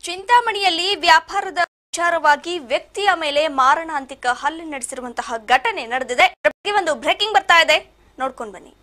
ಚಿಂತಾಮಣಿಯಲ್ಲಿ ವ್ಯಾಪಾರದ ವಿಚಾರವಾಗಿ ವ್ಯಕ್ತಿಯ ಮೇಲೆ ಮಾರಣಾಂತಿಕ ಹಲ್ಲೆ ನಡೆಸಿರುವಂತಹ ಘಟನೆ ನಡೆದಿದೆ ಇದರ ಬಗ್ಗೆ ಒಂದು ಬ್ರೇಕಿಂಗ್ ಬರ್ತಾ ಇದೆ ನೋಡ್ಕೊಂಡು ಬನ್ನಿ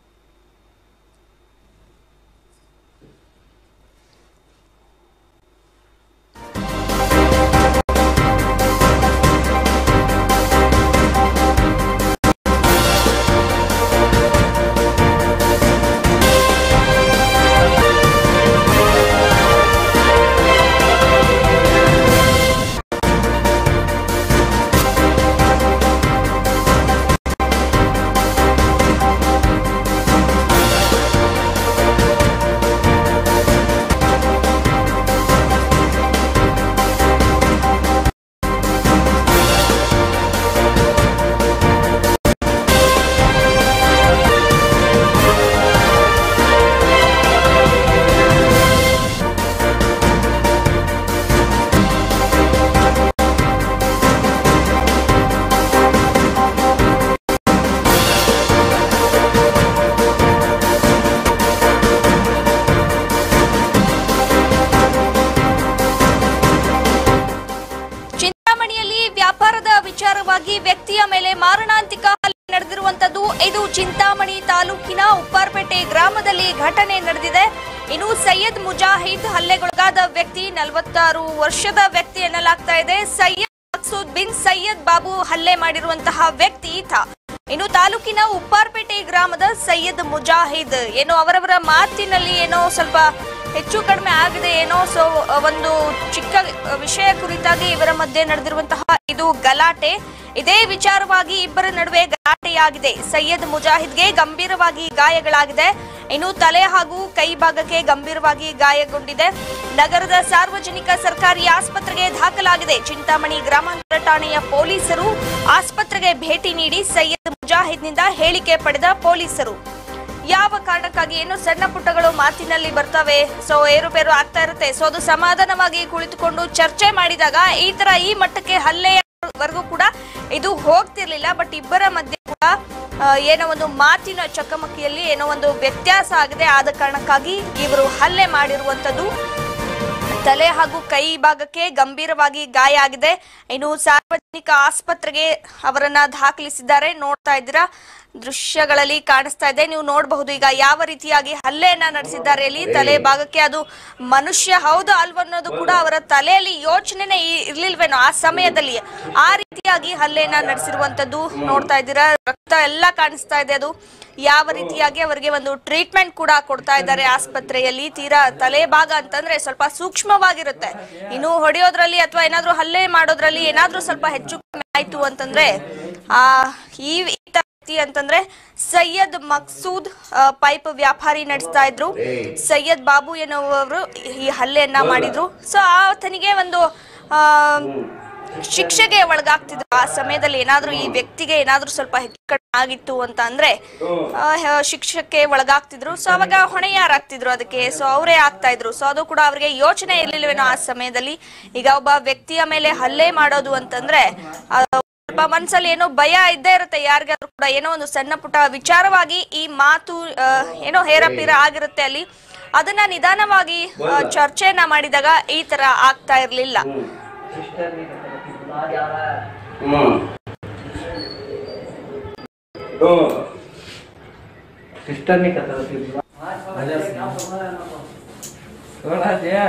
ಚಿಂತಾಮಣಿಯಲ್ಲಿ ವ್ಯಾಪಾರದ ವಿಚಾರವಾಗಿ ವ್ಯಕ್ತಿಯ ಮೇಲೆ ಮಾರಣಾಂತಿಕ ಹಲ್ಲೆ ನಡೆದಿರುವಂತದ್ದು ಇದು ಚಿಂತಾಮಣಿ ತಾಲೂಕಿನ ಉಪ್ಪಾರ್ಪೇಟೆ ಗ್ರಾಮದಲ್ಲಿ ಘಟನೆ ನಡೆದಿದೆ ಇನ್ನು ಸೈಯದ್ ಮುಜಾಹಿದ್ ಹಲ್ಲೆಗೊಳಗಾದ ವ್ಯಕ್ತಿ ನಲವತ್ತಾರು ವರ್ಷದ ವ್ಯಕ್ತಿ ಎನ್ನಲಾಗ್ತಾ ಇದೆ ಸೈಯದ್ ಮಕ್ಸೂದ್ ಬಿನ್ ಸೈಯದ್ ಬಾಬು ಹಲ್ಲೆ ಮಾಡಿರುವಂತಹ ವ್ಯಕ್ತಿ ಈತ ಇನ್ನು ತಾಲೂಕಿನ ಉಪ್ಪಾರ್ಪೇಟೆ ಗ್ರಾಮದ ಸೈಯದ್ ಮುಜಾಹಿದ್ ಏನೋ ಅವರವರ ಮಾತಿನಲ್ಲಿ ಏನೋ ಸ್ವಲ್ಪ ಹೆಚ್ಚು ಕಡಿಮೆ ಆಗಿದೆ ಏನೋ ಸೊ ಒಂದು ಚಿಕ್ಕ ವಿಷಯ ಕುರಿತಾಗಿ ಇವರ ಮಧ್ಯೆ ನಡೆದಿರುವಂತಹ ಇದು ಗಲಾಟೆ ಇದೇ ವಿಚಾರವಾಗಿ ಇಬ್ಬರ ನಡುವೆ ಗಲಾಟೆಯಾಗಿದೆ ಸೈಯದ್ ಮುಜಾಹಿದ್ಗೆ ಗಂಭೀರವಾಗಿ ಗಾಯಗಳಾಗಿದೆ ಇನ್ನು ತಲೆ ಹಾಗೂ ಕೈ ಭಾಗಕ್ಕೆ ಗಂಭೀರವಾಗಿ ಗಾಯಗೊಂಡಿದೆ ನಗರದ ಸಾರ್ವಜನಿಕ ಸರ್ಕಾರಿ ಆಸ್ಪತ್ರೆಗೆ ದಾಖಲಾಗಿದೆ ಚಿಂತಾಮಣಿ ಗ್ರಾಮಾಂತರ ಠಾಣೆಯ ಪೊಲೀಸರು ಆಸ್ಪತ್ರೆಗೆ ಭೇಟಿ ನೀಡಿ ಸೈಯದ್ ಮುಜಾಹಿದ್ನಿಂದ ಹೇಳಿಕೆ ಪಡೆದ ಪೊಲೀಸರು ಯಾವ ಕಾರಣಕ್ಕಾಗಿ ಏನು ಸಣ್ಣ ಪುಟ್ಟಗಳು ಮಾತಿನಲ್ಲಿ ಬರ್ತವೆ ಸೊ ಏರುಪೇರು ಆಗ್ತಾ ಇರುತ್ತೆ ಸೊ ಅದು ಸಮಾಧಾನವಾಗಿ ಕುಳಿತುಕೊಂಡು ಚರ್ಚೆ ಮಾಡಿದಾಗ ಈ ತರ ಈ ಮಟ್ಟಕ್ಕೆ ಹಲ್ಲೆಯವರೆಗೂ ಕೂಡ ಇದು ಹೋಗ್ತಿರ್ಲಿಲ್ಲ ಬಟ್ ಇಬ್ಬರ ಮಧ್ಯೆ ಕೂಡ ಆ, ಏನೋ ಒಂದು ಮಾತಿನ ಚಕಮಕಿಯಲ್ಲಿ ಏನೋ ಒಂದು ವ್ಯತ್ಯಾಸ ಆಗಿದೆ ಆದ ಕಾರಣಕ್ಕಾಗಿ ಇವರು ಹಲ್ಲೆ ಮಾಡಿರುವಂತದ್ದು ತಲೆ ಹಾಗೂ ಕೈ ಭಾಗಕ್ಕೆ ಗಂಭೀರವಾಗಿ ಗಾಯ ಆಗಿದೆ ಇನ್ನು ಸಾರ್ವಜನಿಕ ಆಸ್ಪತ್ರೆಗೆ ಅವರನ್ನ ದಾಖಲಿಸಿದ್ದಾರೆ ನೋಡ್ತಾ ಇದ್ದೀರಾ ದೃಶ್ಯಗಳಲ್ಲಿ ಕಾಣಿಸ್ತಾ ಇದೆ ನೀವು ನೋಡಬಹುದು ಈಗ ಯಾವ ರೀತಿಯಾಗಿ ಹಲ್ಲೆಯನ್ನ ನಡೆಸಿದ್ದಾರೆ ಅಲ್ಲಿ ತಲೆ ಭಾಗಕ್ಕೆ ಅದು ಮನುಷ್ಯ ಹೌದು ಅಲ್ವ ಅನ್ನೋದು ಕೂಡ ಅವರ ತಲೆಯಲ್ಲಿ ಯೋಚನೆನೇ ಇ- ಇರ್ಲಿಲ್ವೇನೋ ಆ ಸಮಯದಲ್ಲಿ ಆ ರೀತಿಯಾಗಿ ಹಲ್ಲೆಯನ್ನ ನಡೆಸಿರುವಂತದ್ದು ನೋಡ್ತಾ ಇದ್ದೀರಾ ರಕ್ತ ಎಲ್ಲ ಕಾಣಿಸ್ತಾ ಇದೆ ಅದು ಯಾವ ರೀತಿಯಾಗಿ ಅವರಿಗೆ ಒಂದು ಟ್ರೀಟ್ಮೆಂಟ್ ಕೂಡ ಕೊಡ್ತಾ ಇದ್ದಾರೆ ಆಸ್ಪತ್ರೆಯಲ್ಲಿ ತೀರಾ ತಲೆ ಭಾಗ ಅಂತಂದ್ರೆ ಸ್ವಲ್ಪ ಸೂಕ್ಷ್ಮವಾಗಿರುತ್ತೆ ಇನ್ನು ಹೊಡೆಯೋದ್ರಲ್ಲಿ ಅಥವಾ ಏನಾದ್ರೂ ಹಲ್ಲೆ ಮಾಡೋದ್ರಲ್ಲಿ ಏನಾದ್ರೂ ಸ್ವಲ್ಪ ಹೆಚ್ಚು ಕಮ್ಮಿ ಆಯ್ತು ಅಂತಂದ್ರೆ ಆ ಈ ಈತ ವ್ಯಕ್ತಿ ಅಂತಂದ್ರೆ ಸೈಯದ್ ಮಕ್ಸೂದ್ ಆ, ಪೈಪ್ ವ್ಯಾಪಾರಿ ನಡೆಸ್ತಾ ಇದ್ರು ಸೈಯದ್ ಬಾಬು ಎನ್ನುವವರು ಈ ಹಲ್ಲೆಯನ್ನ ಮಾಡಿದ್ರು ಸೊ ಆತನಿಗೆ ಒಂದು ಆ ಶಿಕ್ಷೆಗೆ ಒಳಗಾಗ್ತಿದ್ರು ಆ ಸಮಯದಲ್ಲಿ ಏನಾದ್ರೂ ಈ ವ್ಯಕ್ತಿಗೆ ಏನಾದ್ರೂ ಸ್ವಲ್ಪ ಹೆಚ್ಚು ಕಡಿಮೆ ಆಗಿತ್ತು ಅಂತ ಅಂದ್ರೆ ಆ, ಹ- ಶಿಕ್ಷಕ್ಕೆ ಒಳಗಾಗ್ತಿದ್ರು ಸೊ ಅವಾಗ ಹೊಣೆ ಯಾರಾಗ್ತಿದ್ರು ಅದಕ್ಕೆ ಸೊ ಅವರೇ ಆಗ್ತಾ ಇದ್ರು ಸೊ ಅದು ಕೂಡ ಅವರಿಗೆ ಯೋಚನೆ ಇರ್ಲಿಲ್ವೇನೋ ಆ ಸಮಯದಲ್ಲಿ ಈಗ ಒಬ್ಬ ವ್ಯಕ್ತಿಯ ಮೇಲೆ ಹಲ್ಲೆ ಮಾಡೋದು ಅಂತಂದ್ರೆ ಆ, ಸ್ವಲ್ಪ ಮನ್ಸಲ್ಲಿ ಏನೋ ಭಯ ಇದ್ದೇ ಇರುತ್ತೆ ಯಾರಿಗಾದ್ರೂ ಕೂಡ ಏನೋ ಒಂದು ಸಣ್ಣ ಪುಟ್ಟ ವಿಚಾರವಾಗಿ ಈ ಮಾತು ಆ, ಏನೋ ಹೇರಪೀರ ಆಗಿರುತ್ತೆ ಅಲ್ಲಿ ಅದನ್ನ ನಿಧಾನವಾಗಿ ಆ, ಚರ್ಚೆಯನ್ನ ಮಾಡಿದಾಗ ಈ ತರ ಆಗ್ತಾ ಇರ್ಲಿಲ್ಲ ಹ್ಮ್ ಹ್ಮ್ सिस्टर नहीं करता थोड़ा दिया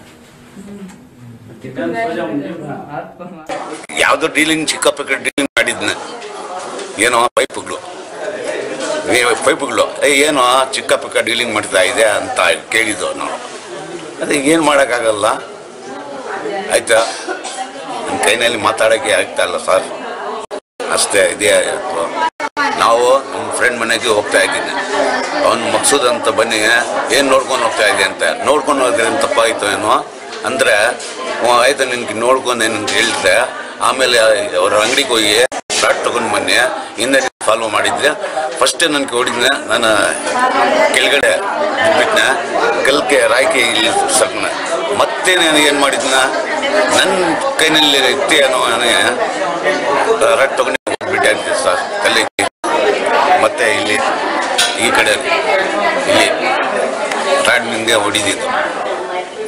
ಯಾವುದೋ ಡೀಲಿಂಗ್ ಚಿಕ್ಕ ಪಕ್ಕ ಡೀಲಿಂಗ್ ಮಾಡಿದ್ನ ಏನೋ ಪೈಪ್ಗಳು ಏ ಪೈಪ್ಗಳು ಏ ಏನೋ ಚಿಕ್ಕ ಪಕ್ಕ ಡೀಲಿಂಗ್ ಮಾಡ್ತಾ ಇದೆ ಅಂತ ಕೇಳಿದ್ದು ನಾವು ಅದೇ ಏನು ಮಾಡೋಕ್ಕಾಗಲ್ಲ ಆಯ್ತಾ ನನ್ನ ಕೈನಲ್ಲಿ ಮಾತಾಡೋಕ್ಕೆ ಆಗ್ತಾ ಇಲ್ಲ ಸರ್ ಅಷ್ಟೇ ಇದೇ ಆಯ್ತು ನಾವು ನಮ್ಮ ಫ್ರೆಂಡ್ ಮನೆಗೆ ಹೋಗ್ತಾ ಇದ್ದೀನಿ ಅವ್ನು ಮಕ್ಸೂದ್ ಅಂತ ಬನ್ನಿ ಏನು ನೋಡ್ಕೊಂಡು ಹೋಗ್ತಾ ಇದೆ ಅಂತ ನೋಡ್ಕೊಂಡು ಹೋದ್ರೆ ಏನು ತಪ್ಪಾಯಿತು ಏನೋ ಅಂದರೆ ಆಯ್ತು ನಿನ್ಗೆ ನೋಡ್ಕೊಂಡು ಏನಂತ ಹೇಳಿದ್ರೆ ಆಮೇಲೆ ಅವ್ರ ಅಂಗಡಿಗೆ ಹೋಗಿ ಶಾರ್ಟ್ ತಗೊಂಡು ಬನ್ನಿ ಹಿಂದೆ ಫಾಲೋ ಮಾಡಿದ್ರೆ ಫಸ್ಟ್ ನನಗೆ ಹೊಡಿದ್ನ ನಾನು ಕೆಳಗಡೆ ಬಿಟ್ನ ಕಲ್ಕೆ ರಾಯ್ಕೆ ಇಲ್ಲಿ ಸರ್ನ ಮತ್ತೆ ನಾನು ಏನು ಮಾಡಿದ್ನ ನನ್ನ ಕೈನಲ್ಲಿ ಎತ್ತಿ ಅನ್ನೋ ನನಗೆ ರಟ್ ತಗೊಂಡು ಬಿಟ್ಟಾಗ್ತದೆ ಸರ್ ಕಲ್ಲಿಗೆ ಮತ್ತೆ ಇಲ್ಲಿ ಈ ಕಡೆ ಇಲ್ಲಿ ರಾಡ್ ನಿಂಗೆ ಹೊಡಿದಿದ್ದು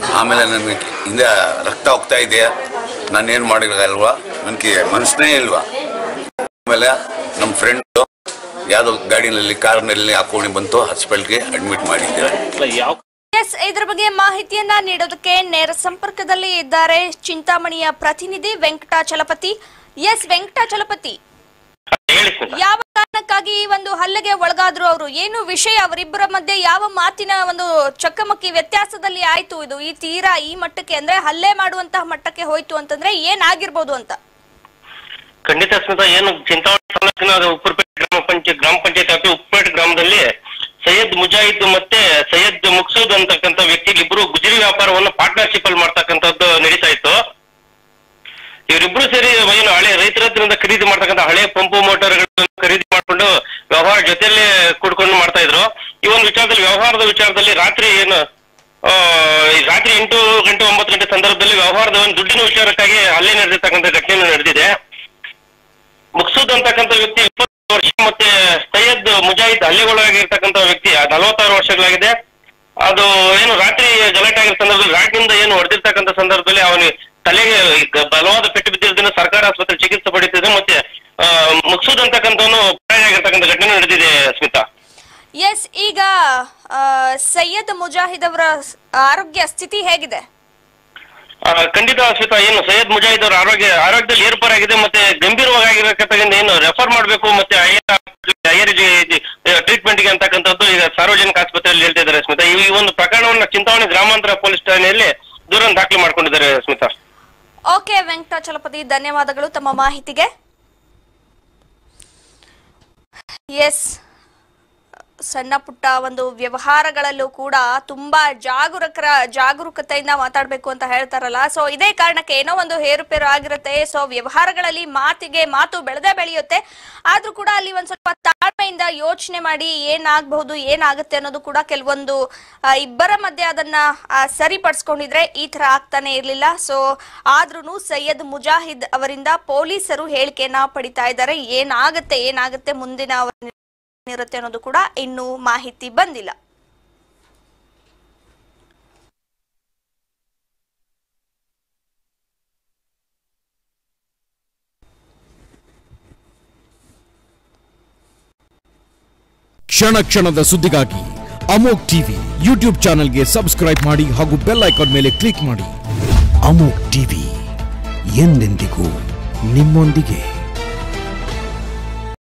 ಆಮೇಲೆ ನನಗೆ ಹಿಂದೆ ರಕ್ತ ಹೋಗ್ತಾ ಇದೆ ನಾನೇನು ಮಾಡಿಲ್ವಾ ನನಗೆ ಮನಸ್ಸೇ ಇಲ್ವಾ ಆಮೇಲೆ ನಮ್ಮ ಫ್ರೆಂಡು ಯಾವುದೋ ಗಾಡಿನಲ್ಲಿ ಕಾರ್ನಲ್ಲಿ ಹಾಕೊಂಡು ಬಂತು ಹಾಸ್ಪಿಟ್ಲ್ಗೆ ಅಡ್ಮಿಟ್ ಮಾಡಿದ್ದೇವೆ ಯಾವ ಎಸ್ ಇದರ ಬಗ್ಗೆ ಮಾಹಿತಿಯನ್ನ ನೀಡೋದಕ್ಕೆ ನೇರ ಸಂಪರ್ಕದಲ್ಲಿ ಇದ್ದಾರೆ ಚಿಂತಾಮಣಿಯ ಪ್ರತಿನಿಧಿ ವೆಂಕಟಾಚಲಪತಿ ಎಸ್ ವೆಂಕಟಾಚಲಪತಿ ಹೇಳಿ ಸ್ಮಿತಾ ಯಾವ ಕಾರಣಕ್ಕಾಗಿ ಈ ಒಂದು ಹಲ್ಲೆಗೆ ಒಳಗಾದ್ರು ಅವರು ಏನು ವಿಷಯ ಅವರಿಬ್ಬರ ಮಧ್ಯೆ ಯಾವ ಮಾತಿನ ಒಂದು ಚಕಮಕಿ ವ್ಯತ್ಯಾಸದಲ್ಲಿ ಆಯ್ತು ಇದು ಈ ತೀರಾ ಈ ಮಟ್ಟಕ್ಕೆ ಅಂದ್ರೆ ಹಲ್ಲೆ ಮಾಡುವಂತಹ ಮಟ್ಟಕ್ಕೆ ಹೋಯ್ತು ಅಂತಂದ್ರೆ ಏನಾಗಿರ್ಬೋದು ಅಂತ ಖಂಡಿತ ಸ್ಮಿತಾ ಏನು ಚಿಂತಾಮಣಿ ತಾಲೂಕಿನ ಉಪ್ಪರಪೇಟೆ ಗ್ರಾಮ ಪಂಚಾಯತ್ ಗ್ರಾಮ ಪಂಚಾಯತ್ ವ್ಯಾಪ್ತಿ ಉಪ್ಪರಪೇಟೆ ಗ್ರಾಮದಲ್ಲಿ ಸೈಯದ್ ಮುಜಾಹಿದ್ ಮತ್ತೆ ಸೈಯದ್ ಮುಕ್ಸೂದ್ ಅಂತಕ್ಕಂಥ ವ್ಯಕ್ತಿ ಇಬ್ರು ಗುಜರಿ ವ್ಯಾಪಾರವನ್ನು ಪಾರ್ಟ್ನರ್ಶಿಪ್ ಅಲ್ಲಿ ಮಾಡ್ತಕ್ಕಂಥದ್ದು ನಡೀತಾ ಇತ್ತು ಇವರಿಬ್ರು ಸೇರಿ ಏನು ಹಳೆ ರೈತರ ಹತ್ರದಿಂದ ಖರೀದಿ ಮಾಡ್ತಕ್ಕಂಥ ಹಳೆ ಪಂಪು ಮೋಟಾರ್ಗಳನ್ನು ಖರೀದಿ ಮಾಡ್ಕೊಂಡು ವ್ಯವಹಾರ ಜೊತೆಯಲ್ಲೇ ಕೂಡ್ಕೊಂಡು ಮಾಡ್ತಾ ಇದ್ರು ಈ ಒಂದು ವಿಚಾರದಲ್ಲಿ ವ್ಯವಹಾರದ ವಿಚಾರದಲ್ಲಿ ರಾತ್ರಿ ಏನು ಆ, ಈ ರಾತ್ರಿ ಎಂಟು ಗಂಟೆ ಒಂಬತ್ತು ಗಂಟೆ ಸಂದರ್ಭದಲ್ಲಿ ವ್ಯವಹಾರದ ಒಂದು ದುಡ್ಡಿನ ವಿಚಾರಕ್ಕಾಗಿ ಹಲ್ಲೆ ನಡೆದಿರ್ತಕ್ಕಂಥ ಘಟನೆ ನಡೆದಿದೆ ಮುಕ್ಸೂದ್ ಅಂತಕ್ಕಂಥ ವ್ಯಕ್ತಿ ಇಪ್ಪತ್ತು ವರ್ಷ ಮತ್ತೆ ಸೈಯದ್ ಮುಜಾಹಿದ್ ಹಲ್ಲೆಗೊಳಗಾಗಿರ್ತಕ್ಕಂಥ ವ್ಯಕ್ತಿ ನಲವತ್ತಾರು ವರ್ಷಗಳಾಗಿದೆ ಅದು ಏನು ರಾತ್ರಿ ಗಲಾಟೆ ಆಗಿರೋ ಸಂದರ್ಭದಲ್ಲಿ ರಾಡ್ನಿಂದ ಏನು ಹೊಡೆದಿರ್ತಕ್ಕಂಥ ಸಂದರ್ಭದಲ್ಲಿ ಅವನಿಗೆ ತಲೆಗೆ ಗ- ಬಲವಾದ ಪೆಟ್ಟು ಬಿದ್ದಿರೋದ್ರಿಂದ ಸರ್ಕಾರ ಆಸ್ಪತ್ರೆ ಚಿಕಿತ್ಸೆ ಪಡೀತಿದೆ ಮತ್ತೆ ಆ, ಮುಕ್ಸೂದ್ ಅಂತಕ್ಕಂಥವನು ಆಗಿರ್ತಕ್ಕಂಥ ಘಟನೆ ನಡೆದಿದೆ ಸ್ಮಿತಾ ಎಸ್ ಈಗ ಆ, ಸೈಯದ್ ಮುಜಾಹಿದ್ ಅವರ ಆರೋಗ್ಯ ಸ್ಥಿತಿ ಹೇಗಿದೆ ಆ, ಖಂಡಿತ ಸ್ಮಿತಾ ಏನು ಸೈಯದ್ ಮುಜಾಹಿದ್ ಅವರ ಆರೋಗ್ಯ ಆರೋಗ್ಯದಲ್ಲಿ ಏರ್ಪಾರಾಗಿದೆ ಮತ್ತೆ ಗಂಭೀರವಾಗಿರತಕ್ಕಂಥ ಏನು ರೆಫರ್ ಮಾಡಬೇಕು ಮತ್ತೆ ಹೈಯರ್ ಟ್ರೀಟ್ಮೆಂಟ್ ಗೆ ಅಂತಕ್ಕಂಥದ್ದು ಈಗ ಸಾರ್ವಜನಿಕ ಆಸ್ಪತ್ರೆಯಲ್ಲಿ ಹೇಳ್ತಾ ಇದ್ದಾರೆ ಸ್ಮಿತಾ ಈ ಒಂದು ಪ್ರಕರಣವನ್ನ ಚಿಂತಾಮಣಿ ಗ್ರಾಮಾಂತರ ಪೊಲೀಸ್ ಠಾಣೆಯಲ್ಲಿ ದೂರನ್ನು ದಾಖಲೆ ಮಾಡ್ಕೊಂಡಿದ್ದಾರೆ ಸ್ಮಿತಾ ಓಕೆ ವೆಂಕಟಾಚಲಪತಿ ಧನ್ಯವಾದಗಳು ತಮ್ಮ ಮಾಹಿತಿಗೆ ಎಸ್ ಸಣ್ಣ ಪುಟ್ಟ ಒಂದು ವ್ಯವಹಾರಗಳಲ್ಲೂ ಕೂಡ ತುಂಬಾ ಜಾಗರೂಕರ ಜಾಗರೂಕತೆಯಿಂದ ಮಾತಾಡಬೇಕು ಅಂತ ಹೇಳ್ತಾರಲ್ಲ ಸೊ ಇದೇ ಕಾರಣಕ್ಕೆ ಏನೋ ಒಂದು ಹೇರುಪೇರು ಆಗಿರುತ್ತೆ ಸೊ ವ್ಯವಹಾರಗಳಲ್ಲಿ ಮಾತಿಗೆ ಮಾತು ಬೆಳೆದೇ ಬೆಳೆಯುತ್ತೆ ಆದ್ರೂ ಕೂಡ ಅಲ್ಲಿ ಒಂದ್ ಸ್ವಲ್ಪ ತಾಳ್ಮೆಯಿಂದ ಯೋಚನೆ ಮಾಡಿ ಏನಾಗಬಹುದು ಏನಾಗುತ್ತೆ ಅನ್ನೋದು ಕೂಡ ಕೆಲವೊಂದು ಆ, ಇಬ್ಬರ ಮಧ್ಯೆ ಅದನ್ನ ಆ, ಸರಿಪಡಿಸ್ಕೊಂಡಿದ್ರೆ ಈ ತರ ಆಗ್ತಾನೆ ಇರ್ಲಿಲ್ಲ ಸೊ ಆದ್ರೂ ಸೈಯದ್ ಮುಜಾಹಿದ್ ಅವರಿಂದ ಪೊಲೀಸರು ಹೇಳಿಕೆಯನ್ನ ಪಡಿತಾ ಇದ್ದಾರೆ ಏನಾಗುತ್ತೆ ಏನಾಗುತ್ತೆ ಮುಂದಿನ ಅವರ ಇರುತ್ತೆ ಅನ್ನೋದು ಕೂಡ ಇನ್ನೂ ಮಾಹಿತಿ ಬಂದಿಲ್ಲ ಕ್ಷಣ ಕ್ಷಣದ ಸುದ್ದಿಗಾಗಿ ಅಮೋಕ್ ಟಿವಿ ಯೂಟ್ಯೂಬ್ ಚಾನೆಲ್ಗೆ ಸಬ್ಸ್ಕ್ರೈಬ್ ಮಾಡಿ ಹಾಗೂ ಬೆಲ್ ಐಕಾನ್ ಮೇಲೆ ಕ್ಲಿಕ್ ಮಾಡಿ ಅಮೋಕ್ ಟಿವಿ ಎಂದೆಂದಿಗೂ ನಿಮ್ಮೊಂದಿಗೆ